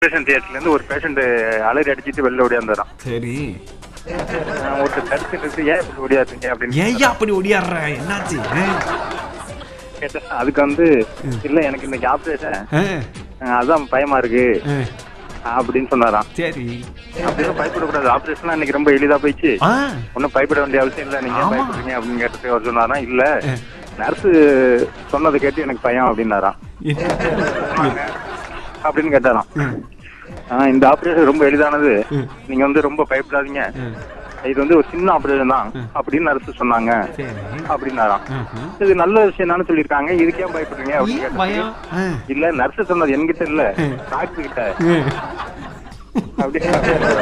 Operation தியேட்டர்ல இருந்து ஒரு பேஷண்ட் அலறி அடிச்சிட்டு வெளில ஓடியாந்துறான் சரி ஒருத்தர் தடுத்துட்டு ஏன் இப்படி ஓடியாருங்க அப்படின்னு ஏய்யா அப்படி ஒடியாடுற என்னாச்சு ஆ? கேட்டேன் அதுக்கு வந்து இல்ல எனக்கு இன்னைக்கு ஆபரேஷன் ஆ, அதான் பயமா இருக்கு ஆ, அப்படின்னு சொன்னாராம் சரி அப்படின்னு பயப்படக்கூடாது ஆபரேஷன் இன்னைக்கு ரொம்ப எளிதா போயிடுச்சு ஆ ஒன்னும் பயப்பட வேண்டிய அவசியம் இல்ல நீங்க ஏன் ஆமா. பயப்படுறீங்க அப்படின்னு கேட்டதுக்கு அவர் சொன்னாராம் இல்ல நர்ஸ் சொன்னதை கேட்டு எனக்கு பயம் அப்படின்னாராம் என்ன? அப்படின்னு கேட்டாராம் ம், ஆ, இந்த ஆபரேஷன் ரொம்ப எளிதானது ம். நீங்க வந்து ரொம்ப பயப்படாதீங்க ம், இது வந்து ஒரு சின்ன ஆபரேஷன் தான் அப்படின்னு நர்ஸ் சொன்னாங்க சரி அப்படின்னாராம் ம்ஹும். இது நல்ல விஷயம் தானே சொல்லிருக்காங்க இதுக்கே பயப்படுறீங்க அப்படின்னு ஏன் கேட்டதுக்கு, பயம் ஆ, இல்ல நர்ஸ் சொன்னது என்கிட்ட இல்ல டாக்டர் கிட்ட ம். அப்படின்னு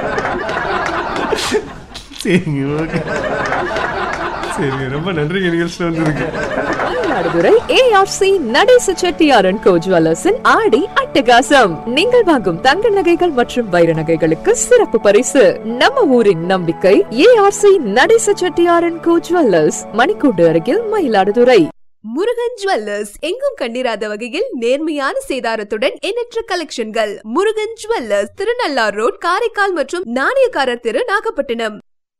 சரிங்க ஓகே சரிங்க ரொம்ப நன்றிங்க நிகழ்ச்சியில் வந்திருக்கு மயிலாடுதுறை ஏஆர்சி நடேச செட்டியாரன் கோ ஜுவல்லர்ஸின் ஆடி அட்டகாசம் நீங்கள் வாங்கும் தங்க நகைகள் மற்றும் வைர நகைகளுக்கு சிறப்பு பரிசு நம்ம ஊரின் நம்பிக்கை ஏஆர்சி நடேச செட்டியாரன் கோ ஜுவல்லர்ஸ் மணிக்கூண்டு அருகில் மயிலாடுதுறை முருகன் ஜுவல்லர்ஸ் எங்கும் கண்டிராத வகையில் நேர்மையான சேதாரத்துடன் எண்ணற்ற கலெக்ஷன்கள் முருகன் ஜுவல்லர்ஸ் திருநள்ளார் ரோட் காரைக்கால் மற்றும் நாணயக்காரர் தெரு நாகப்பட்டினம்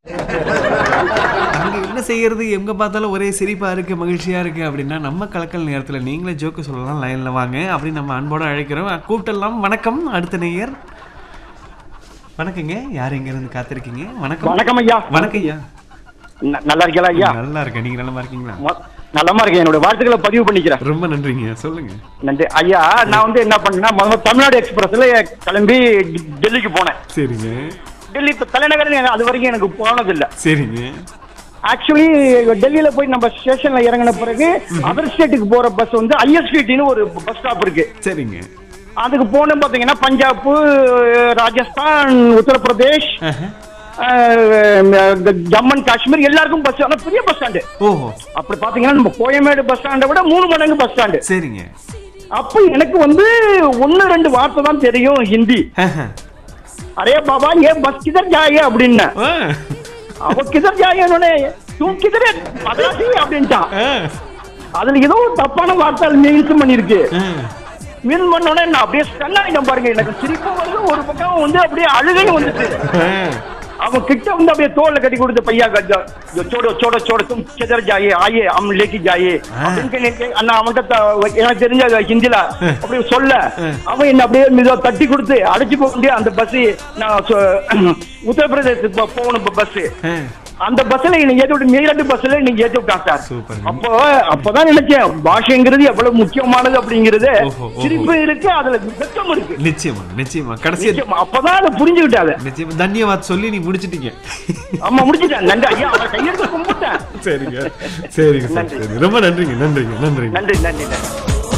அங்க என்ன செய்யறது எங்க பார்த்தாலும் ஒரே சிரிப்பா இருக்கு மகிழ்ச்சியா இருக்கு அப்படின்னா நம்ம கலக்கல் நேரத்துல நீங்களே ஜோக்கு சொல்லலாம் லைன்ல வாங்க அப்படின்னு நம்ம அன்போட அழைக்கிறோம் கூட்டலாம் வணக்கம் அடுத்த நேயர் வணக்கங்க யார் எங்க இருந்து காத்திருக்கீங்க வணக்கம் வணக்கம் ஐயா வணக்கம் ஐயா ந- நல்லா இருக்கீங்களா ஐயா நல்லா இருக்கேன் நீங்க நல்லா இருக்கீங்களா மொ- நலமா இருக்கேன் என்னோட வாழ்த்துக்களை பதிவு பண்ணிக்கிறேன் ரொம்ப நன்றிங்க சொல்லுங்க நன்றி ஐயா நான் வந்து என்ன பண்ணேன்னா முதல்ல தமிழ்நாடு எக்ஸ்பிரஸ்ல கிளம்பி டெ- டெல்லிக்கு போனேன் சரிங்க டெல்லி இப்ப தலைநகர் எனக்கு அது வரைக்கும் எனக்கு போனதில்லை சரிங்க ஆக்சுவலி டெல்லியில போய் நம்ம ஸ்டேஷன்ல இறங்கின பிறகு அதர் ஸ்டேட்டுக்கு போற பஸ் வந்து ஐஎஸ்பிடின்னு ஒரு பஸ் ஸ்டாப் இருக்கு சரிங்க அதுக்கு போகணும் பாத்தீங்கன்னா பஞ்சாப் ராஜஸ்தான் உத்தரப்பிரதேஷ் ஆஹா. அஹ், ஜம்மு அண்ட் காஷ்மீர் எல்லாருக்கும் பஸ் ஆனா பெரிய பஸ் ஸ்டாண்டு ஓஹோ அப்படி பாத்தீங்கன்னா நம்ம கோயமேடு பஸ் ஸ்டாண்டை விட மூணு மடங்கு பஸ் ஸ்டாண்டு சரிங்க அப்ப எனக்கு வந்து ஒன்னு ரெண்டு வார்த்தை தான் தெரியும் ஹிந்தி ஆஹா. அரே பாபா ஏ பஸ் கிதர் ஜாயே அப்படின்னு ஆ. அவ கிதர் ஜாயே தூ கிதரே மதராசி அப்படின்ட்டான் ஆ. அதுல ஏதோ ஒரு தப்பான வார்த்தை மீன்ஸ் பண்ணிருக்கு ஆ. மீன் பண்ணோடனே நான் அப்படியே ஸ்டன் ஆயிட்டேன் பாருங்க எனக்கு சிரிப்பு வருது ஒரு பக்கம் வந்து அப்படியே அழுகையும் வந்துச்சு ஆ. அவன் கிட்ட வந்து அப்படியே தோல்ல கட்டி கொடுத்த பையா கஜா சோட சோட சோட தும் கிதர் ஜாயே ஆயே அம் லேக்கி ஜாயே அப்படின்னு கேட்டு அண்ணா அவன்கிட்ட த- எனக்கு தெரிஞ்ச ஹிந்தில அப்படியே சொல்ல அவன் என்ன அப்படியே மித தட்டி கொடுத்து அழைச்சு போக முடியாது அந்த பஸ் நான் சொ- உத்தரப்பிரதேசத்துக்கு போ- போகணும் பஸ் ஆ. அந்த பஸ்ல நீங்க ஏத்தி விட்டு மீரட்டு பஸ்ல நீங்க ஏத்தி விட்டான் சார் சூப்பர். அப்போ அப்பதான் நினைச்சேன் பாஷைங்கிறது எவ்வளவு முக்கியமானது அப்படிங்கிறது ஓஹோ, ஓஹோ. சிரிப்பு இருக்கு அதுல வெக்கம் இருக்கு நிச்சயமா நிச்சயமா கடைசியா நிச்சயமா. அப்பதான் அதை புரிஞ்சுக்கிட்டாங்க நிச்சயமா தன்யவாத் சொல்லி நீ முடிச்சிட்டீங்க ஆமா முடிச்சுட்டேன் நன்றி ஐயா அவரை கையெழுத்து கும்பிட்டேன் சரிங்க சரிங்க சார் சரி ரொம்ப நன்றிங்க நன்றிங்க நன்றிங்க நன்றி நன்றி நன்றி